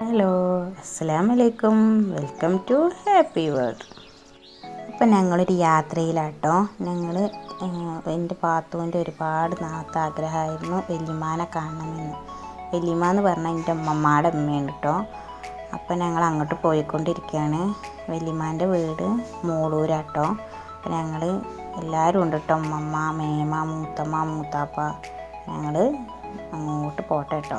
hello അസ്സാം വലൈക്കും welcome to happy world അപ്പം ഞങ്ങളൊരു യാത്രയിലാട്ടോ ഞങ്ങൾ എൻ്റെ പാത്തുവിൻ്റെ ഒരുപാട് നാളത്തെ ആഗ്രഹമായിരുന്നു വല്യമ്മാനെ കാണണമെന്ന് വല്യമ്മ എന്ന് പറഞ്ഞാൽ എൻ്റെ അമ്മമ്മയുടെ അമ്മയാണ് കേട്ടോ അപ്പം ഞങ്ങൾ അങ്ങോട്ട് പോയിക്കൊണ്ടിരിക്കുകയാണ് വല്യമ്മാൻ്റെ വീട് മൂളൂരാട്ടോ അപ്പം ഞങ്ങൾ എല്ലാവരും ഉണ്ട് കേട്ടോ അമ്മമ്മ മേമ മൂത്തമ്മ മൂത്താപ്പ ഞങ്ങൾ അങ്ങോട്ട് പോട്ടെ കേട്ടോ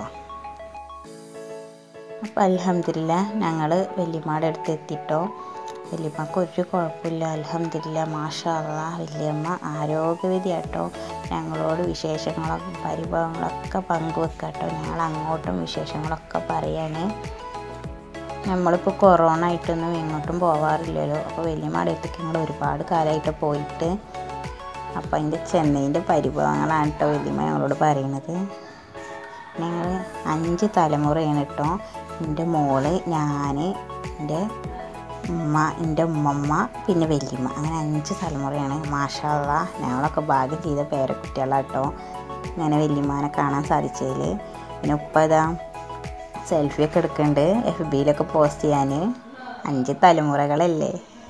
അപ്പോൾ അലഹമില്ല ഞങ്ങൾ വല്യമ്മയുടെ അടുത്ത് എത്തിട്ടോ വല്യമ്മക്ക് ഒരു കുഴപ്പമില്ല അലഹമില്ല മാഷാ അള്ളാ വല്യമ്മ ആരോഗ്യവതിയാട്ടോ ഞങ്ങളോട് വിശേഷങ്ങളൊക്കെ പരിഭവങ്ങളൊക്കെ പങ്കുവെക്കാട്ടോ ഞങ്ങൾ അങ്ങോട്ടും വിശേഷങ്ങളൊക്കെ പറയാണ് നമ്മളിപ്പോൾ കൊറോണ ആയിട്ടൊന്നും എങ്ങോട്ടും പോവാറില്ലല്ലോ അപ്പോൾ വല്യമ്മയുടെ അടുത്തേക്ക് ഞങ്ങൾ ഒരുപാട് കാലമായിട്ട് പോയിട്ട് അപ്പോൾ അതിൻ്റെ ചെന്നൈൻ്റെ പരിഭവങ്ങളാണ് കേട്ടോ വല്യമ്മ ഞങ്ങളോട് പറയുന്നത് ഞങ്ങൾ അഞ്ച് തലമുറയാണ് കേട്ടോ എൻ്റെ മോള് ഞാൻ എൻ്റെ ഉമ്മ എൻ്റെ ഉമ്മമ്മ പിന്നെ വല്യമ്മ അങ്ങനെ അഞ്ച് തലമുറയാണ് മാഷാള്ള ഞങ്ങളൊക്കെ ഭാഗ്യം ചെയ്ത പേരക്കുട്ടികളാട്ടോ ഇങ്ങനെ വല്യമ്മാനെ കാണാൻ സാധിച്ചതിൽ പിന്നെ ഉപ്പ ഇതാ സെൽഫിയൊക്കെ എടുക്കുന്നുണ്ട് എഫ് ബിയിലൊക്കെ പോസ്റ്റ് ചെയ്യാൻ അഞ്ച് തലമുറകളല്ലേ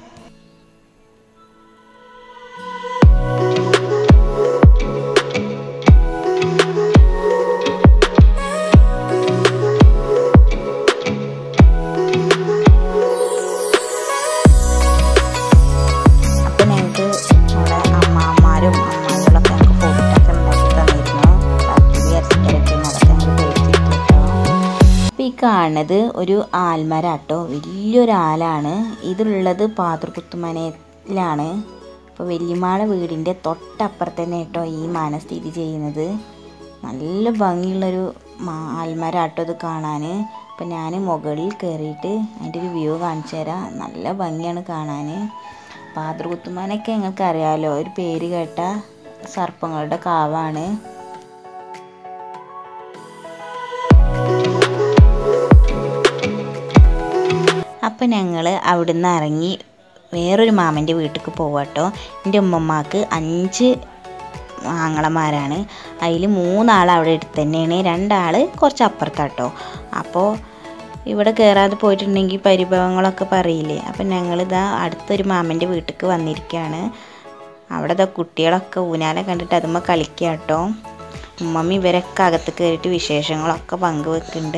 അപ്പം ഞങ്ങൾക്ക് നമ്മുടെ അമ്മാമാരും അമ്മായികളൊക്കെ ഞങ്ങൾക്ക് ഫുഡൊക്കെ ഉണ്ടാക്കി തന്നിരുന്നു പത്തിരി ഇറച്ചിക്കരക്കും അതൊക്കെ ഞങ്ങൾ കഴിച്ചിട്ടോ അപ്പം ഈ കാണുന്നത് ഒരു ആൽമരാട്ടോ വലിയൊരു ആലാണ് ഇതിലുള്ളത് പാതൃകുത്തുമനയിലാണ് അപ്പോൾ വല്യമ്മാടെ വീടിൻ്റെ തൊട്ടപ്പുറത്ത് തന്നെ കേട്ടോ ഈ മന സ്ഥിതി ചെയ്യുന്നത് നല്ല ഭംഗിയുള്ളൊരു മാ- ആൽമരാട്ടോ ഇത് കാണാൻ അപ്പം ഞാൻ മുകളിൽ കയറിയിട്ട് അതിൻ്റെ ഒരു വ്യൂ കാണിച്ചു തരാം നല്ല ഭംഗിയാണ് കാണാൻ പാതൃകുത്തുമാനൊക്കെ ഞങ്ങൾക്ക് അറിയാമല്ലോ ഒരു പേര് കേട്ട സർപ്പങ്ങളുടെ കാവാണ് അപ്പം ഞങ്ങൾ അവിടുന്ന് ഇറങ്ങി വേറൊരു മാമൻ്റെ വീട്ടിലേക്ക് പോവാട്ടോ എൻ്റെ ഉമ്മമ്മക്ക് അഞ്ച് ആങ്ങളമാരാണ് അതിൽ മൂന്നാൾ അവിടെ അടുത്ത് തന്നെയാണ് രണ്ടാൾ കുറച്ച് അപ്പുറത്താട്ടോ അപ്പോൾ ഇവിടെ കയറാതെ പോയിട്ടുണ്ടെങ്കിൽ പരിഭവങ്ങളൊക്കെ പറയില്ലേ അപ്പം ഞങ്ങളിതാ അടുത്തൊരു മാമൻ്റെ വീട്ടിലേക്ക് വന്നിരിക്കുകയാണ് അവിടെ ഇതാ കുട്ടികളൊക്കെ ഊനാലെ കണ്ടിട്ട് അതുമ്മ കളിക്കുക കേട്ടോ ഉമ്മമ്മ ഇവരൊക്കെ അകത്ത് കയറിയിട്ട് വിശേഷങ്ങളൊക്കെ പങ്കുവെക്കുന്നുണ്ട്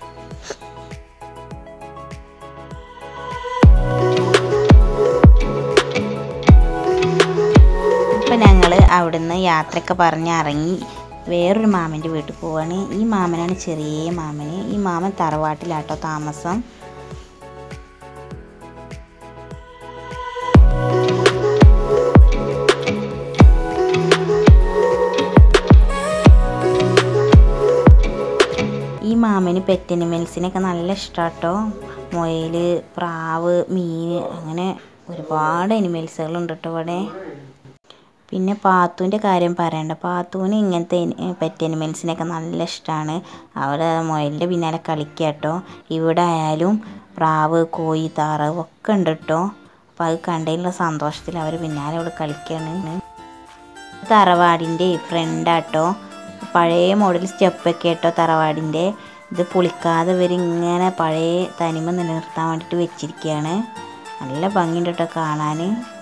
ഇപ്പം ഞങ്ങൾ അവിടുന്ന് യാത്രയൊക്കെ പറഞ്ഞ് ഇറങ്ങി വേറൊരു മാമൻ്റെ വീട്ടിൽ പോവാണ് ഈ മാമനാണ് ചെറിയ മാമന് ഈ മാമൻ തറവാട്ടിലാട്ടോ താമസം ഈ മാമന് പെറ്റ് അനിമൽസിനൊക്കെ നല്ല ഇഷ്ടാട്ടോ മുയൽ പ്രാവ് മീൻ അങ്ങനെ ഒരുപാട് അനിമൽസുകളുണ്ട് കേട്ടോ ഇവിടെ പിന്നെ പാത്തുവിൻ്റെ കാര്യം പറയണ്ട പാത്തുവിന് ഇങ്ങനത്തെ പെറ്റ് അനിമൽസിനൊക്കെ നല്ല ഇഷ്ടമാണ് അവിടെ മുയലിൻ്റെ പിന്നാലെ കളിക്കുക കേട്ടോ ഇവിടെ ആയാലും പ്രാവ് കോഴി താറാവ് ഒക്കെ ഉണ്ട് കേട്ടോ അപ്പോൾ അത് കണ്ടതിലുള്ള സന്തോഷത്തിൽ അവർ പിന്നാലെ അവിടെ കളിക്കുകയാണ് തറവാടിൻ്റെ ഫ്രണ്ടാട്ടോ പഴയ മോഡൽ സ്റ്റെപ്പൊക്കെ കേട്ടോ തറവാടിൻ്റെ ഇത് പൊളിക്കാതെ ഇവരിങ്ങനെ പഴയ തനിമ നിലനിർത്താൻ വേണ്ടിയിട്ട് വെച്ചിരിക്കുകയാണ് നല്ല ഭംഗിയുണ്ട് കേട്ടോ കാണാൻ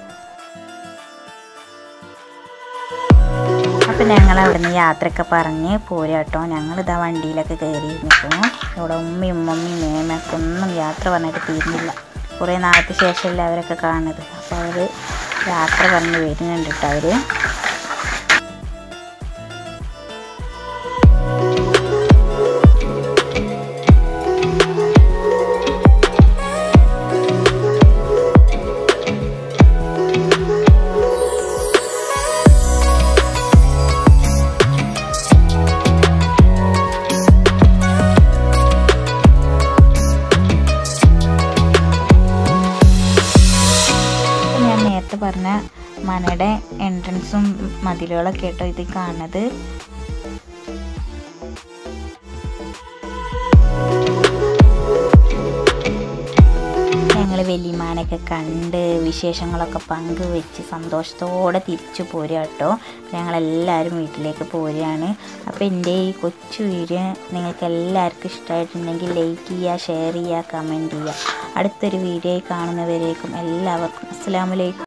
അപ്പം ഞങ്ങൾ അവിടുന്ന് യാത്രയൊക്കെ പറഞ്ഞ് പോരാ കേട്ടോ ഞങ്ങളിതാ വണ്ടിയിലൊക്കെ കയറി നിൽക്കുന്നു ഇവിടെ ഉമ്മയും ഉമ്മയും മേമയൊക്കെ ഒന്നും യാത്ര പറഞ്ഞിട്ട് തീരുന്നില്ല കുറേ നാളത്തെ ശേഷമല്ലേ അവരൊക്കെ കാണുന്നത് അപ്പോൾ അവർ യാത്ര പറഞ്ഞ് വരുന്നുണ്ട് കേട്ടോ അവർ ഇപ്പം ഞാൻ നേരത്തെ പറഞ്ഞ മനയുടെ എൻട്രൻസും മതിലുകളൊക്കെ കേട്ടോ ഇത് കാണുന്നത് ഞങ്ങൾ വലിയമാനെ ഉമ്മാനെയൊക്കെ കണ്ട് വിശേഷങ്ങളൊക്കെ പങ്കുവെച്ച് സന്തോഷത്തോടെ തിരിച്ചു പോരുക കേട്ടോ ഞങ്ങളെല്ലാവരും വീട്ടിലേക്ക് പോരുകയാണ് അപ്പോൾ എൻ്റെ ഈ കൊച്ചു വീഡിയോ നിങ്ങൾക്ക് എല്ലാവർക്കും ഇഷ്ടമായിട്ടുണ്ടെങ്കിൽ ലൈക്ക് ചെയ്യുക ഷെയർ ചെയ്യുക കമൻറ്റ് ചെയ്യുക അടുത്തൊരു വീഡിയോയിൽ കാണുന്നവരേക്കും എല്ലാവർക്കും അസ്സാം വലൈക്കും